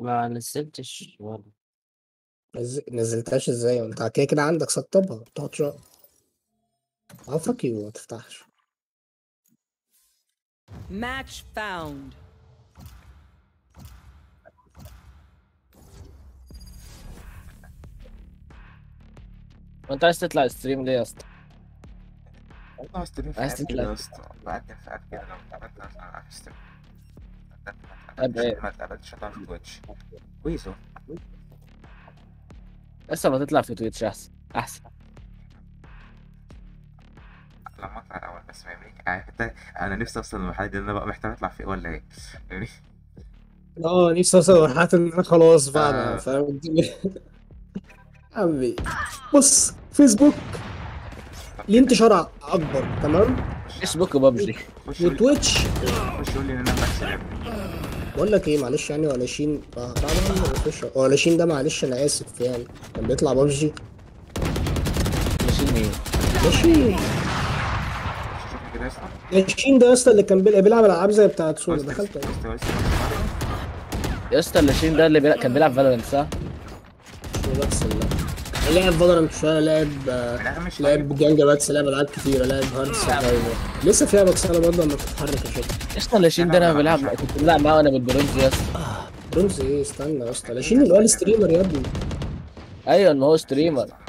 ما نزلتش والله نز... نزلتهاش ازاي انت كده كده عندك سطبها تقعد شويه عفرك ما تفتحش Match found. وانت عايز تطلع ستريم ليه يا اسطى؟ والله استلم في عايز اد تطلع. كده يا اسطى بقدم في اد كده لو اتقبلت مثلا على ستريم أد إيه؟ ما اتقبلتش هطلع في تويتش كويس اهو لسه ما تطلع في تويتش احسن احسن لما اطلع الاول بس فاهمني عارف انت انا نفسي اوصل للمرحله دي ان انا بقى محتاج اطلع في ولا ايه فاهمني اه نفسي اوصل لمرحله ان انا خلاص بقى آه. انا فاهم الدنيا عمي بص فيسبوك ليه انتشار اكبر تمام فيسبوك وبابجي خش قول لي- وتويتش خش قول لي ان انا بكسب يا ابني بقول لك ايه معلش يعني ولا شين بعد ما بخش ولا شين ده معلش انا اسف يعني كان بيطلع بابجي ماشيين مين؟ لاشين شوفني كده يا اسطى لاشين ده يا اسطى اللي كان بيلعب بيلعب العاب زي بتاعت سونا بص- دخلت بص- بص- بص- يا اسطى اللاشين ده اللي بيلعب كان بيلعب فالورنت صح؟ شو بس الله لعب فالورانت شويه لعب آه، لا مش لعب جانجا باتس لعب العاب كتيره لعب هارد سرفايفر لسه فيها بكسله برضه لما بتتحرك يا شيخ يا اسطى اللاشين ده لا، لا، انا لا، بلعب مش كنت بلعب معاه وانا بالبرونز يا اسطى برونز ايه استنى يا اسطى لاشين اللي هو الستريمر يا ابني ايوه ما هو ستريمر